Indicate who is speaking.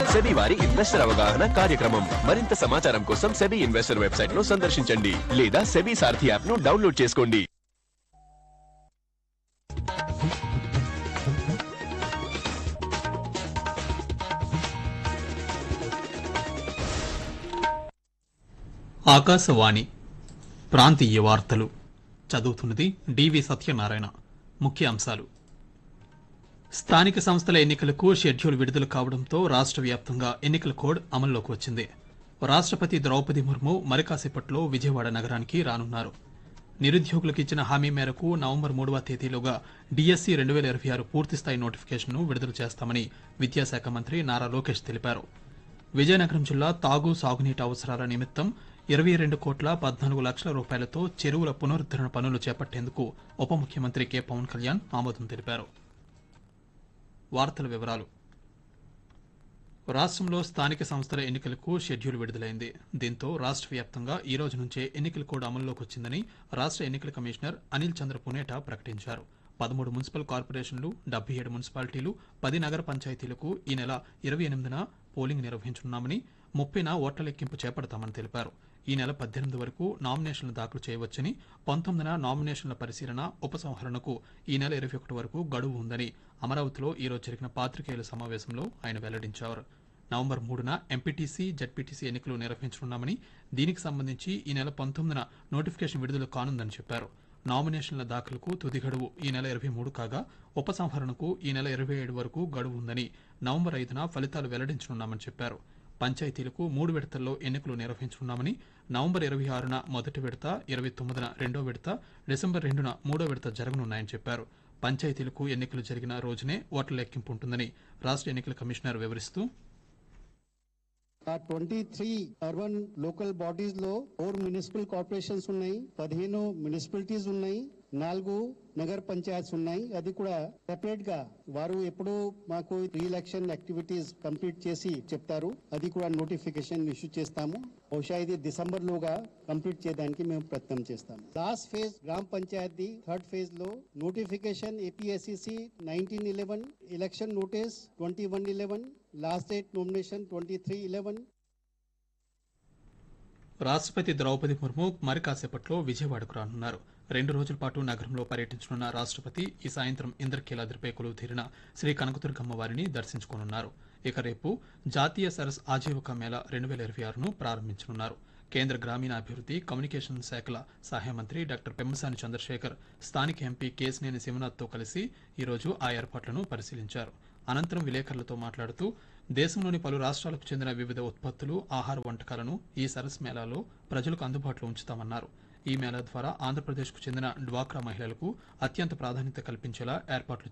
Speaker 1: SEBI వారి investor అవగాహన కార్యక్రమం మరింత సమాచారం కోసం సెబీ ఇన్వెస్టర్ వెబ్సైట్ ను సందర్శించండి లేదా సెబీ సారథి యాప్ ను డౌన్లోడ్ చేసుకోండి
Speaker 2: ఆకాశవాణి ప్రాంతీయ వార్తలు చదువుతున్నది డివి సత్యనారాయణ ముఖ్య అంశాలు స్థానిక సంస్థల ఎన్నికలకు షెడ్యూల్ విడుదల కావడంతో రాష్ట్ర వ్యాప్తంగా ఎన్నికల కోడ్ అమల్లోకి వచ్చింది రాష్ట్రపతి ద్రౌపది ముర్ము మరి కాసేపట్లో విజయవాడ నగరానికి రానున్నారు నిరుద్యోగులకు ఇచ్చిన హామీ మేరకు నవంబర్ మూడవ తేదీలోగా డిఎస్సి రెండు వేల ఇరవై ఆరు పూర్తిస్థాయి నోటిఫికేషన్ను విడుదల చేస్తామని విద్యాశాఖ మంత్రి నారా లోకేష్ తెలిపారు విజయనగరం జిల్లా తాగు సాగునీటి అవసరాల నిమిత్తం ఇరవై రెండు కోట్ల పద్నాలుగు లక్షల రూపాయలతో చెరువుల పునరుద్ధరణ పనులు చేపట్టేందుకు ఉప ముఖ్యమంత్రి కె పవన్ కళ్యాణ్ ఆమోదం తెలిపారు వార్తల వివరాలు రాష్ట్రంలో స్థానిక సంస్థల ఎన్నికలకు షెడ్యూల్ విడుదలైంది దీంతో రాష్ట్ర వ్యాప్తంగా ఈ రోజు నుంచే ఎన్నికల కోడ్ అమల్లోకి వచ్చిందని రాష్ట్ర ఎన్నికల కమిషనర్ అనిల్ చంద్ర పునేటా ప్రకటించారు పదమూడు మున్సిపల్ కార్పొరేషన్లు డెబ్బై ఏడు మున్సిపాలిటీలు పది నగర పంచాయతీలకు ఈ నెల ఇరవై ఎనిమిదిన పోలింగ్ నిర్వహించనున్నామని ముప్పైన ఓట్ల లెక్కింపు చేపడతామని తెలిపారు ఈ నెల పద్దెనిమిది వరకు నామినేషన్లు దాఖలు చేయవచ్చని పంతొమ్మిదిన నామినేషన్ల పరిశీలన ఉపసంహరణకు ఈ నెల ఇరవై ఒకటి వరకు గడువు ఉందని అమరావతిలో ఈరోజు జరిగిన పాత్రికేయుల సమావేశంలో ఆయన వెల్లడించారు నవంబర్ మూడున ఎంపీటీసీ జడ్పీటీసీ ఎన్నికలు నిర్వహించనున్నామని దీనికి సంబంధించి ఈ నెల పంతొమ్మిదిన నోటిఫికేషన్ విడుదల కానుందని చెప్పారు నామినేషన్ల దాఖలుకు తుది గడువు ఈ నెల ఇరవై మూడు కాగా ఉపసంహరణకు ఈ నెల ఇరవై ఏడు వరకు గడువు ఉందని నవంబర్ ఐదున ఫలితాలు వెల్లడించనున్నామని చెప్పారు పంచాయతీలకు మూడు విడతల్లో ఎన్నికలు నిర్వహించనున్నామని నవంబర్ ఇరవై ఆరున మొదటి విడత ఇరవై తొమ్మిదిన రెండో విడత డిసెంబర్ రెండున మూడో విడత జరగనున్నాయని చెప్పారు పంచాయతీలకు ఎన్నికలు జరిగిన రోజునే ఓట్ల లెక్కింపు ఉంటుందని రాష్ట్ర ఎన్నికల కమిషనర్ వివరిస్తూ
Speaker 3: ఆ twenty three urban local bodies లో ఫోర్ మున్సిపల్ కార్పొరేషన్స్ ఉన్నాయి పదిహేను మున్సిపాలిటీస్ ఉన్నాయి నాలుగు నగర పంచాయత్స్ ఉన్నాయి అది కూడా సెపరేట్ గా వారు ఎప్పుడు మాకు రీ ఎలక్షన్ యాక్టివిటీస్ కంప్లీట్ చేసి చెప్తారు అది కూడా నోటిఫికేషన్ ఇష్యూ చేస్తాము బహుశా ఇది డిసెంబర్ లోగా కంప్లీట్ చేయడానికి మేము ప్రయత్నం చేస్తాము లాస్ట్ ఫేజ్ గ్రామ పంచాయతీ థర్డ్ ఫేజ్ లో notification APSCC nineteen eleven election notice twenty one eleven last date nomination twenty three eleven
Speaker 2: రాష్ట్రపతి ద్రౌపది ముర్ము మరి కాసేపట్లో విజయవాడకు రానున్నారు రెండు రోజుల పాటు నగరంలో పర్యటించనున్న రాష్ట్రపతి ఈ సాయంత్రం ఇంద్రకీలాద్రిపై కొలువు తీరిన శ్రీ కనకదుర్గమ్మ వారిని దర్శించుకోనున్నారు ఇక రేపు జాతీయ సరస్ ఆజీవిక మేళ రెండు వేల ఇరవై ఆరును ప్రారంభించనున్నారు కేంద్ర గ్రామీణాభివృద్ధి కమ్యూనికేషన్ శాఖల సహాయ మంత్రి డాక్టర్ పెమ్మసాని చంద్రశేఖర్ స్థానిక ఎంపీ కేసినేని శివనాథ్తో కలిసి ఈరోజు ఆ ఏర్పాట్లను పరిశీలించారు అనంతరం విలేకరులతో మాట్లాడుతూ దేశంలోని పలు రాష్ట్రాలకు చెందిన వివిధ ఉత్పత్తులు ఆహార వంటకాలను ఈ సరస్ మేళాలో ప్రజలకు అందుబాటులో ఉంచుతామన్నారు ఈ మేళా ద్వారా ఆంధ్రప్రదేశ్కు చెందిన డ్వాక్రా మహిళలకు అత్యంత ప్రాధాన్యత కల్పించేలా ఏర్పాట్లు